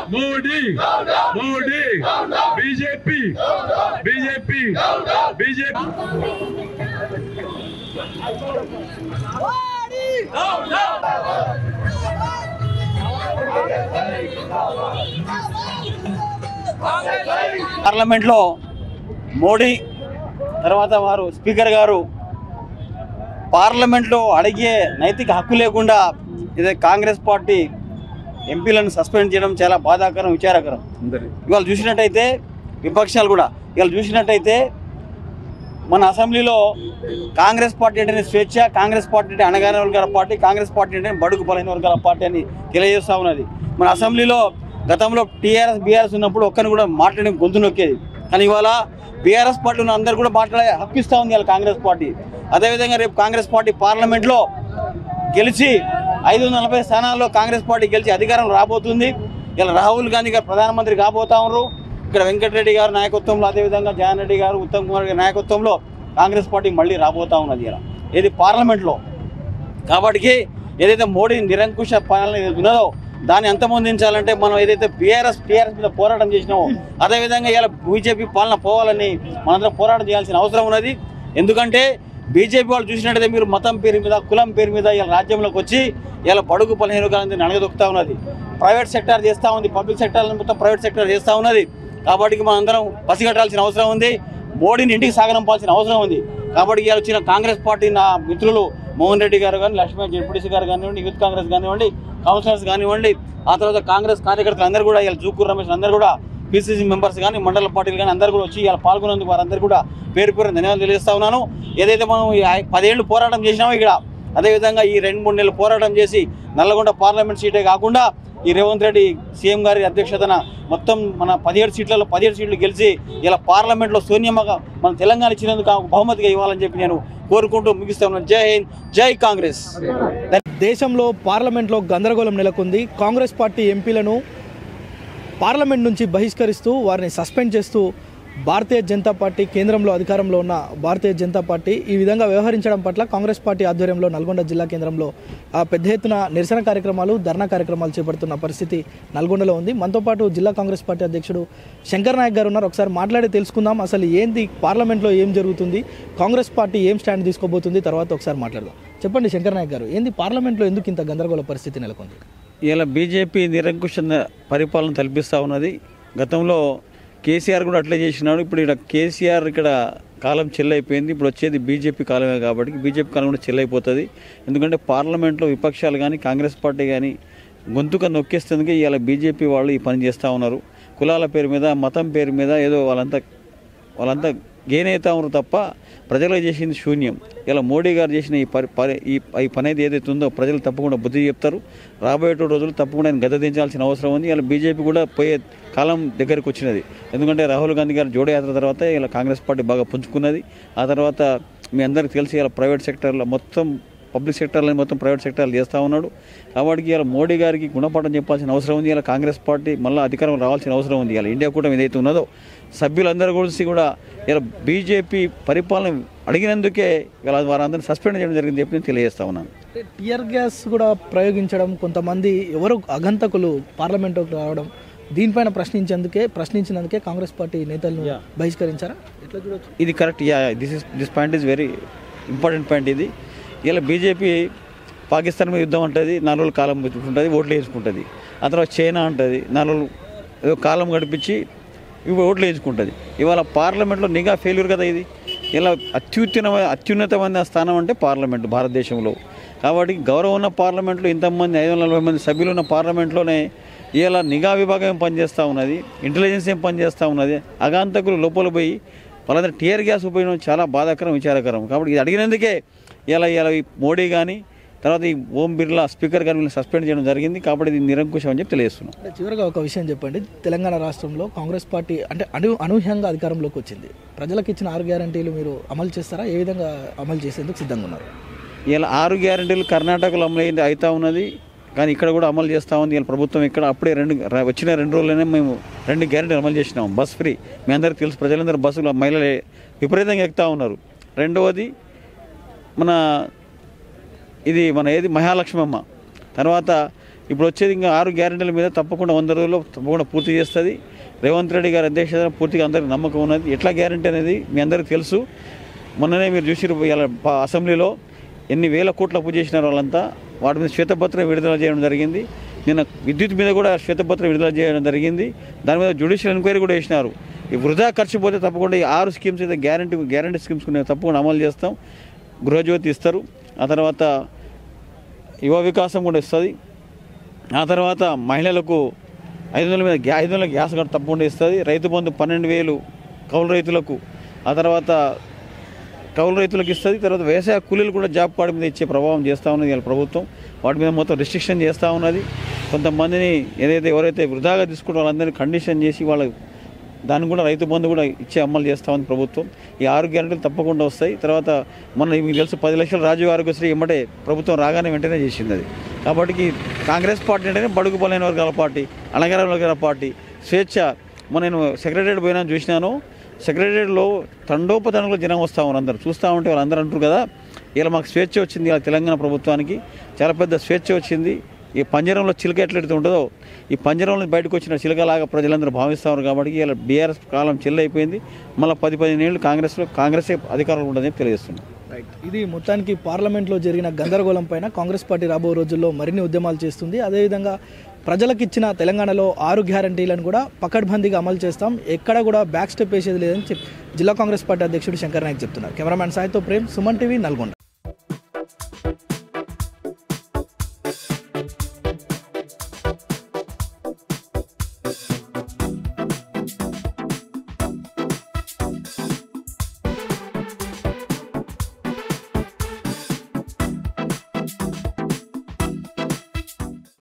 Modi Modi BJP BJP BJP పార్లమెంట్లో మోడీ తర్వాత వారు స్పీకర్ గారు పార్లమెంట్లో అడిగే నైతిక హక్కు లేకుండా ఇదే కాంగ్రెస్ పార్టీ ఎంపీలను సస్పెండ్ చేయడం చాలా బాధాకరం విచారకరం ఇవాళ చూసినట్టయితే విపక్షాలు కూడా ఇవాళ చూసినట్టయితే మన అసెంబ్లీలో కాంగ్రెస్ పార్టీ అంటేనే స్వేచ్ఛ కాంగ్రెస్ పార్టీ అంటే అణగారిన వర్గాల పార్టీ కాంగ్రెస్ పార్టీ అంటే బడుగు బలహీన వర్గాల పార్టీ అని తెలియజేస్తూ ఉన్నది మన అసెంబ్లీలో గతంలో టీఆర్ఎస్ బీఆర్ఎస్ ఉన్నప్పుడు ఒక్కరిని కూడా మాట్లాడే గొంతు నొక్కేది కానీ ఇవాళ బీఆర్ఎస్ పార్టీ ఉన్న అందరు కూడా మాట్లాడే హక్కు ఇస్తూ ఉంది ఇవాళ కాంగ్రెస్ పార్టీ అదేవిధంగా రేపు కాంగ్రెస్ పార్టీ పార్లమెంట్లో గెలిచి ఐదు వందల నలభై స్థానాల్లో కాంగ్రెస్ పార్టీ గెలిచి అధికారం రాబోతుంది ఇలా రాహుల్ గాంధీ గారు ప్రధానమంత్రి కాబోతా ఉన్నారు ఇక్కడ వెంకటరెడ్డి గారు నాయకత్వంలో అదేవిధంగా జగన్ రెడ్డి గారు ఉత్తమ్ కుమార్ గారి నాయకత్వంలో కాంగ్రెస్ పార్టీ మళ్ళీ రాబోతా ఉన్నది ఇలా ఏది పార్లమెంట్లో కాబట్టి ఏదైతే మోడీ నిరంకుశ పాలన ఏదైతే ఉన్నదో దాన్ని అంతమొందించాలంటే మనం ఏదైతే బీఆర్ఎస్ టీఆర్ఎస్ మీద పోరాటం చేసినామో అదేవిధంగా ఇలా బీజేపీ పాలన పోవాలని మనందరం పోరాటం చేయాల్సిన అవసరం ఉన్నది ఎందుకంటే బీజేపీ వాళ్ళు చూసినట్టయితే మీరు మతం పేరు మీద కులం పేరు మీద ఇలా రాజ్యంలోకి వచ్చి ఇలా బడుగు పదిహేను కాలం నడగదొక్కుతా ఉన్నది ప్రైవేట్ సెక్టార్ చేస్తూ ఉంది పబ్లిక్ సెక్టార్ మొత్తం ప్రైవేట్ సెక్టార్ చేస్తూ ఉన్నది కాబట్టి మనం అందరం పసిగట్టాల్సిన అవసరం ఉంది మోడీని ఇంటికి సాగనంపాల్సిన అవసరం ఉంది కాబట్టి ఇవాళ వచ్చిన కాంగ్రెస్ పార్టీ నా మిత్రులు మోహన్ రెడ్డి గారు కానీ లక్ష్మణ్ జడ్పీటీసీ గారు కానివ్వండి యూత్ కాంగ్రెస్ కానివ్వండి కౌన్సిలర్స్ కానివ్వండి ఆ తర్వాత కాంగ్రెస్ కార్యకర్తలు అందరూ కూడా ఇలా జూకూరు రమేష్ అందరూ కూడా పీసీసీ మెంబర్స్ కానీ మండల పార్టీలు కానీ అందరూ కూడా వచ్చి ఇలా పాల్గొన్నందుకు వారందరూ కూడా పేరు పేరు ధన్యవాదాలు తెలియజేస్తా ఉన్నాను ఏదైతే మనం ఈ ఐ- పదేళ్ళు పోరాటం చేసినామో ఇక్కడ అదేవిధంగా ఈ రెండు మూడు నెలలు పోరాటం చేసి నల్లగొండ పార్లమెంట్ సీటే కాకుండా ఈ రేవంత్ రెడ్డి సీఎం గారి అధ్యక్షతన మొత్తం మన పదిహేడు సీట్లలో పదిహేడు సీట్లు గెలిచి ఇలా పార్లమెంట్లో శూన్యమగా మన తెలంగాణ ఇచ్చినందుకు ఆమెకు బహుమతిగా ఇవ్వాలని చెప్పి నేను కోరుకుంటూ ముగిస్తా ఉన్నాను జై హింద్ జై కాంగ్రెస్ దేశంలో పార్లమెంట్లో గందరగోళం నెలకొంది కాంగ్రెస్ పార్టీ ఎంపీలను పార్లమెంట్ నుంచి బహిష్కరిస్తూ వారిని సస్పెండ్ చేస్తూ భారతీయ జనతా పార్టీ కేంద్రంలో అధికారంలో ఉన్న భారతీయ జనతా పార్టీ ఈ విధంగా వ్యవహరించడం పట్ల కాంగ్రెస్ పార్టీ ఆధ్వర్యంలో నల్గొండ జిల్లా కేంద్రంలో ఆ, పెద్ద ఎత్తున నిరసన కార్యక్రమాలు ధర్నా కార్యక్రమాలు చేపడుతున్న పరిస్థితి నల్గొండలో ఉంది మనతో పాటు జిల్లా కాంగ్రెస్ పార్టీ అధ్యక్షుడు శంకర్ నాయక్ గారు ఉన్నారు ఒకసారి మాట్లాడి తెలుసుకుందాం అసలు ఏంది పార్లమెంట్లో ఏం జరుగుతుంది కాంగ్రెస్ పార్టీ ఏం స్టాండ్ తీసుకోబోతుంది తర్వాత ఒకసారి మాట్లాడదాం చెప్పండి శంకర్ నాయక్ గారు ఏంది పార్లమెంట్లో ఎందుకు ఇంత గందరగోళ పరిస్థితి నెలకొంది ఇలా బీజేపీ నిరంకుశ పరిపాలన తలపిస్తూ ఉన్నది గతంలో కేసీఆర్ కూడా అట్లే చేసినాడు ఇప్పుడు ఇక్కడ కేసీఆర్ ఇక్కడ కాలం చెల్లైపోయింది ఇప్పుడు వచ్చేది బీజేపీ కాలమే కాబట్టి బీజేపీ కాలం కూడా చెల్లైపోతుంది ఎందుకంటే పార్లమెంట్లో విపక్షాలు కానీ కాంగ్రెస్ పార్టీ కానీ గొంతుక నొక్కేస్తేందుకే ఇవాళ బీజేపీ వాళ్ళు ఈ పని చేస్తూ ఉన్నారు కులాల పేరు మీద మతం పేరు మీద ఏదో వాళ్ళంతా వాళ్ళంతా గెయిన్ అవుతా ఉన్నారు తప్ప ప్రజలకు చేసింది శూన్యం ఇలా మోడీ గారు చేసిన ఈ పరి పరి ఈ ఈ పని అయితే ఏదైతే ఉందో ప్రజలు తప్పకుండా బుద్ధి చెప్తారు రాబోయే రోజులు తప్పకుండా ఆయన గద్ద దించాల్సిన అవసరం ఉంది ఇలా బీజేపీ కూడా పోయే కాలం దగ్గరికి వచ్చినది ఎందుకంటే రాహుల్ గాంధీ గారి జోడో యాత్ర తర్వాత ఇలా కాంగ్రెస్ పార్టీ బాగా పుంజుకున్నది ఆ తర్వాత మీ అందరికీ తెలిసి ఇలా ప్రైవేట్ సెక్టర్లో మొత్తం పబ్లిక్ సెక్టర్లో మొత్తం ప్రైవేట్ సెక్టర్లు చేస్తూ ఉన్నాడు కాబట్టి ఇలా మోడీ గారికి గుణపాఠం చెప్పాల్సిన అవసరం ఉంది ఇలా కాంగ్రెస్ పార్టీ మళ్ళీ అధికారం రావాల్సిన అవసరం ఉంది ఇలా ఇండియా కూడా ఏదైతే ఉన్నదో సభ్యులందరూ కలిసి కూడా ఇలా బీజేపీ పరిపాలన అడిగినందుకే ఇలా వారందరినీ సస్పెండ్ చేయడం జరిగింది చెప్పి నేను తెలియజేస్తా ఉన్నాను టియర్ గ్యాస్ కూడా ప్రయోగించడం కొంతమంది ఎవరు అగంతకులు పార్లమెంట్లోకి రావడం దీనిపైన ప్రశ్నించేందుకే ప్రశ్నించినందుకే కాంగ్రెస్ పార్టీ నేతలను బహిష్కరించారా ఎట్లా చూడొచ్చు ఇది correct yeah this is this point is very important point ఇది ఇలా బీజేపీ పాకిస్తాన్ మీద యుద్ధం ఉంటుంది నాలుగు రోజులు కాలం ఉంటుంది ఓట్లు వేసుకుంటుంది ఆ తర్వాత చైనా ఉంటుంది నాలుగు రోజులు ఏదో కాలం గడిపించి ఇవి ఓట్లు వేసుకుంటుంది ఇవాళ పార్లమెంట్లో నిఘా ఫెయిల్యూర్ కదా ఇది ఇలా అత్యుత్తమ అత్యున్నతమైన స్థానం అంటే పార్లమెంట్ భారతదేశంలో కాబట్టి గౌరవం ఉన్న పార్లమెంట్లో ఇంతమంది ఐదు వందల నలభై మంది సభ్యులు ఉన్న పార్లమెంట్లోనే ఇలా నిఘా విభాగం ఏం పనిచేస్తూ ఉన్నది ఇంటెలిజెన్స్ ఏం పనిచేస్తూ ఉన్నది అగాంతకులు లోపల పోయి వాళ్ళందరూ టీఆర్ గ్యాస్ ఉపయోగం చాలా బాధాకరం విచారకరం కాబట్టి ఇది అడిగినందుకే ఇలా ఇలా ఈ మోడీ కానీ తర్వాత ఈ ఓం బిర్లా స్పీకర్ గారిని సస్పెండ్ చేయడం జరిగింది కాబట్టి ఇది నిరంకుశం అని చెప్పి తెలియజేస్తున్నాం అంటే చివరిగా ఒక విషయం చెప్పండి తెలంగాణ రాష్ట్రంలో కాంగ్రెస్ పార్టీ అంటే అను అనూహ్యంగా అధికారంలోకి వచ్చింది ప్రజలకు ఇచ్చిన ఆరు గ్యారంటీలు మీరు అమలు చేస్తారా ఏ విధంగా అమలు చేసేందుకు సిద్ధంగా ఉన్నారు ఇలా ఆరు గ్యారంటీలు కర్ణాటకలో అమలు అయింది అవుతా ఉన్నది కానీ ఇక్కడ కూడా అమలు చేస్తూ ఉంది ఇలా ప్రభుత్వం ఇక్కడ అప్పుడే రెండు ర- వచ్చిన రెండు రోజుల్లోనే మేము రెండు గ్యారంటీలు అమలు చేసినాం బస్ ఫ్రీ మీ అందరికీ తెలుసు ప్రజలందరూ బస్సులు మహిళలు విపరీతంగా ఎక్కుతా ఉన్నారు రెండవది మన ఇది మన ఏది మహాలక్ష్మమ్మ తర్వాత ఇప్పుడు వచ్చేది ఇంకా ఆరు గ్యారెంటీల మీద తప్పకుండా వంద రోజుల్లో తప్పకుండా పూర్తి చేస్తుంది రేవంత్ రెడ్డి గారి అధ్యక్షతన పూర్తిగా అందరికి నమ్మకం ఉన్నది ఎట్లా గ్యారెంటీ అనేది మీ అందరికీ తెలుసు మొన్ననే మీరు చూసిరు ఇవాళ ప- అసెంబ్లీలో ఎన్ని వేల కోట్లు అప్పు చేసినారు వాళ్ళంతా వాటి మీద శ్వేతపత్రం విడుదల చేయడం జరిగింది నిన్న విద్యుత్ మీద కూడా శ్వేతపత్రం విడుదల చేయడం జరిగింది దాని మీద జ్యుడిషియల్ ఎంక్వైరీ కూడా చేసినారు ఈ వృధా ఖర్చు పోతే తప్పకుండా ఈ ఆరు స్కీమ్స్ అయితే గ్యారంటీ గ్యారంటీ స్కీమ్స్ ఉన్నాయి తప్పకుండా అమలు చేస్తాం గృహజ్యోతి ఇస్తారు ఆ తర్వాత యువ వికాసం కూడా ఇస్తుంది ఆ తర్వాత మహిళలకు ఐదు వందల మీద గ్యా ఐదు వందల గ్యాస్ కూడా తప్పకుండా ఇస్తుంది రైతు బంధు పన్నెండు వేలు కౌలు రైతులకు ఆ తర్వాత కౌలు రైతులకు ఇస్తుంది తర్వాత వ్యవసాయ కూలీలు కూడా జాబ్ కార్డు మీద ఇచ్చే ప్రభావం చేస్తూ ఉన్నది ఇవాళ ప్రభుత్వం వాటి మీద మొత్తం రిస్ట్రిక్షన్ చేస్తూ ఉన్నది కొంతమందిని ఏదైతే ఎవరైతే వృధాగా తీసుకుంటారో వాళ్ళందరినీ కండిషన్ చేసి వాళ్ళ దాన్ని కూడా రైతు బంధు కూడా ఇచ్చే అమలు చేస్తా ఉంది ప్రభుత్వం ఈ ఆరు గ్యారెంటీలు తప్పకుండా వస్తాయి తర్వాత మొన్న మీకు తెలుసు పది లక్షల రాజీవ్ ఆరోగ్యశ్రీ ఎమ్మటే ప్రభుత్వం రాగానే వెంటనే చేసింది అది కాబట్టి కాంగ్రెస్ పార్టీ అంటేనే బడుగు బలైన వర్గాల పార్టీ అణగార వర్గాల పార్టీ స్వేచ్ఛ మొన్న నేను సెక్రటరియట్ పోయినా చూసినాను సెక్రటరియట్లో తండోపతండలో జనం వస్తూ ఉన్నారు అందరు చూస్తూ ఉంటే వాళ్ళందరూ అంటారు కదా ఇలా మాకు స్వేచ్ఛ వచ్చింది ఇలా తెలంగాణ ప్రభుత్వానికి చాలా పెద్ద స్వేచ్ఛ వచ్చింది ఈ పంజరంలో చిలుక ఎట్లయితే ఉంటుందో ఈ పంజరంలో బయటకు వచ్చిన చిలుకలాగా ప్రజలందరూ భావిస్తారు కాబట్టి ఇలా బీఆర్ఎస్ కాలం చెల్లైపోయింది మళ్ళీ పది పదిహేను ఏళ్ళు కాంగ్రెస్లో కాంగ్రెసే అధికారంలో ఉంటుందని తెలియజేస్తున్నాం రైట్ ఇది మొత్తానికి పార్లమెంట్లో జరిగిన గందరగోళం పైన కాంగ్రెస్ పార్టీ రాబో రోజుల్లో మరిన్ని ఉద్యమాలు చేస్తుంది అదేవిధంగా ప్రజలకు ఇచ్చిన తెలంగాణలో ఆరు గ్యారంటీలను కూడా పకడ్బందీగా అమలు చేస్తాం ఎక్కడ కూడా బ్యాక్ స్టెప్ వేసేది లేదని చెప్ జిల్లా కాంగ్రెస్ పార్టీ అధ్యక్షుడు శంకర్ నాయక్ చెప్తున్నారు కెమెరామ్యాన్ సాయితో ప్రేమ్ సుమన్ టీవీ నల్గొండ